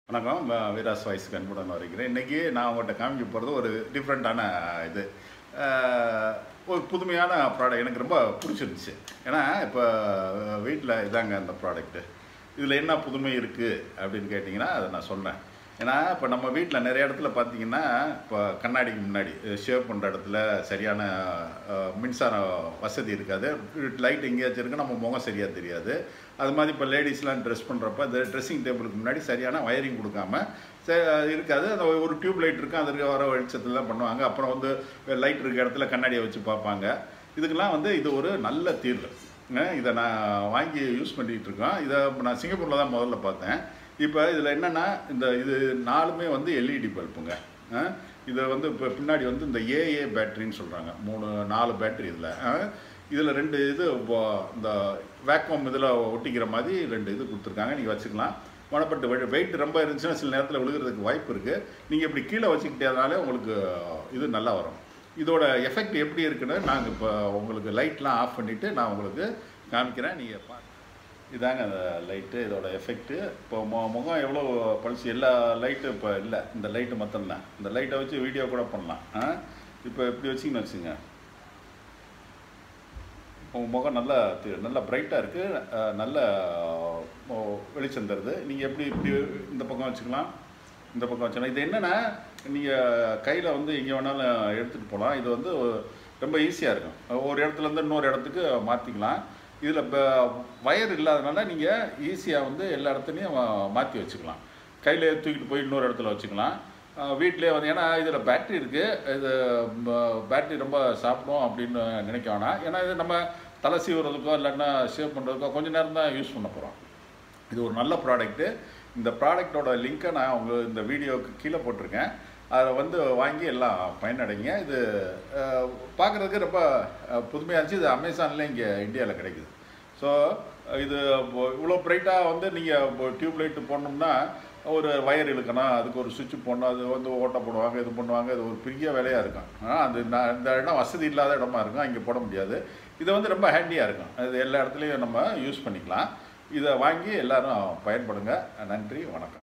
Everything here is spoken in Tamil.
வணக்கம் வ- வீராஸ் வாய்ஸ் கண்புடன் வருகிறேன் இன்றைக்கி நான் உங்கள்கிட்ட காமிக்க போகிறது ஒரு டிஃப்ரெண்ட்டான இது அஹ், ஒரு புதுமையான ப்ராடக்ட் எனக்கு ரொம்ப பிடிச்சிருந்துச்சு ஏன்னா இப்போ வீட்டில் இதாங்க அந்த ப்ராடக்ட்டு இதில் என்ன புதுமை இருக்குது அப்படின்னு கேட்டிங்கன்னா அதை நான் சொன்னேன் ஏன்னா இப்போ நம்ம வீட்டில் நிறைய இடத்துல பார்த்தீங்கன்னா இப்போ கண்ணாடிக்கு முன்னாடி ஷேவ் பண்ணுற இடத்துல சரியான அஹ், மின்சார வசதி இருக்காது லைட் எங்கேயாச்சும் இருக்கு நம்ம முகம் சரியாக தெரியாது அது மாதிரி இப்போ லேடிஸ்லாம் ட்ரெஸ் பண்ணுறப்ப இந்த ட்ரெஸ்ஸிங் டேபிளுக்கு முன்னாடி சரியான வயரிங் கொடுக்காம ச- இருக்காது அந்த ஒரு டியூப் லைட் இருக்கும் அதற்கு வர வெளிச்சத்தில் தான் பண்ணுவாங்க அப்புறம் வந்து லைட் இருக்க இடத்துல கண்ணாடியை வச்சு பார்ப்பாங்க இதுக்கெல்லாம் வந்து இது ஒரு நல்ல தீர்வு அஹ் இதை நான் வாங்கி யூஸ் பண்ணிகிட்டு இருக்கோம் இதை நான் சிங்கப்பூரில் தான் முதல்ல பார்த்தேன் இப்போ இதில் என்னென்னா இந்த இது நாலுமே வந்து எல்இடி பல்புங்க அஹ் இதை வந்து இப்போ பின்னாடி வந்து இந்த ஏஏ பேட்டரின்னு சொல்கிறாங்க மூணு நாலு பேட்டரி இதில் இதில் ரெண்டு இது வ- இந்த வேக்யூம் இதில் ஒட்டிக்கிற மாதிரி ரெண்டு இது கொடுத்துருக்காங்க நீங்கள் வச்சுக்கலாம் மனப்பட்டு வெயிட் ரொம்ப இருந்துச்சுன்னா சில நேரத்தில் விழுகிறதுக்கு வாய்ப்பு இருக்குது நீங்கள் இப்படி கீழே வச்சுக்கிட்டேனாலே உங்களுக்கு இது நல்லா வரும் இதோட எஃபெக்ட் எப்படி இருக்குன்னு நாங்கள் இப்போ உங்களுக்கு லைட்லாம் ஆஃப் பண்ணிவிட்டு நான் உங்களுக்கு காமிக்கிறேன் நீங்கள் பா இதாங்க அந்த லைட்டு இதோட எஃபெக்ட்டு இப்போ மு முகம் எவ்வளோ பளிச்சு எல்லா லைட்டும் இப்போ இல்லை இந்த லைட்டு மட்டும்தான் இந்த லைட்டை வச்சு வீடியோ கூட பண்ணலாம் ஆ இப்போ இப்படி வச்சிங்கன்னு வச்சுங்க உங்கள் முகம் நல்லா தி- நல்லா பிரைட்டாக இருக்குது நல்ல ஓ, வெளிச்சம் தருது நீங்கள் எப்படி இப்படி இந்த பக்கம் வச்சுக்கலாம் இந்த பக்கம் வச்சுக்கலாம் இது என்னென்னா நீங்கள் கையில் வந்து எங்கே வேணாலும் எடுத்துகிட்டு போகலாம் இது வந்து ரொம்ப ஈஸியாக இருக்கும் ஒரு இடத்துல இருந்து இன்னொரு இடத்துக்கு மாற்றிக்கலாம் இதில் இப்போ வயர் இல்லாதனால நீங்கள் ஈஸியாக வந்து எல்லா இடத்துலையும் மாற்றி வச்சுக்கலாம் கையில் தூக்கிட்டு போய் இன்னொரு இடத்துல வச்சுக்கலாம் வீட்டிலே வந்து ஏன்னா இதில் பேட்ரி இருக்குது இது பேட்ரி ரொம்ப சாப்பிடும் அப்படின்னு நினைக்க வேணாம் ஏன்னா இது நம்ம தலை சீவுறதுக்கோ இல்லைன்னா ஷேவ் பண்ணுறதுக்கோ கொஞ்ச நேரம் தான் யூஸ் பண்ண போகிறோம் இது ஒரு நல்ல ப்ராடக்ட்டு இந்த ப்ராடக்டோட லிங்க்கை நான் உங்க இந்த வீடியோவுக்கு கீழே போட்டிருக்கேன் அதை வந்து வாங்கி எல்லாம் பயனடைங்க இது பார்க்குறதுக்கு ரொம்ப அஹ், புதுமையாக இருந்துச்சு இது அமேசானில் இங்கே இந்தியாவில் கிடைக்குது ஸோ இது இவ்வளோ பிரைட்டாக வந்து நீங்கள் டியூப் லைட்டு போடணும்னா ஒரு வயர் இழுக்கணும் அதுக்கு ஒரு சுவிட்ச் போடணும் அது வந்து ஓட்டை போடுவாங்க இது பண்ணுவாங்க இது ஒரு பெரிய வேலையாக இருக்கும் ஆனால் அது நான் இந்த இடம் வசதி இல்லாத இடமா இருக்கும் இங்கே போட முடியாது இது வந்து ரொம்ப ஹேண்டியாக இருக்கும் அது எல்லா இடத்துலையும் நம்ம யூஸ் பண்ணிக்கலாம் இதை வாங்கி எல்லாரும் பயன்படுங்க நன்றி வணக்கம்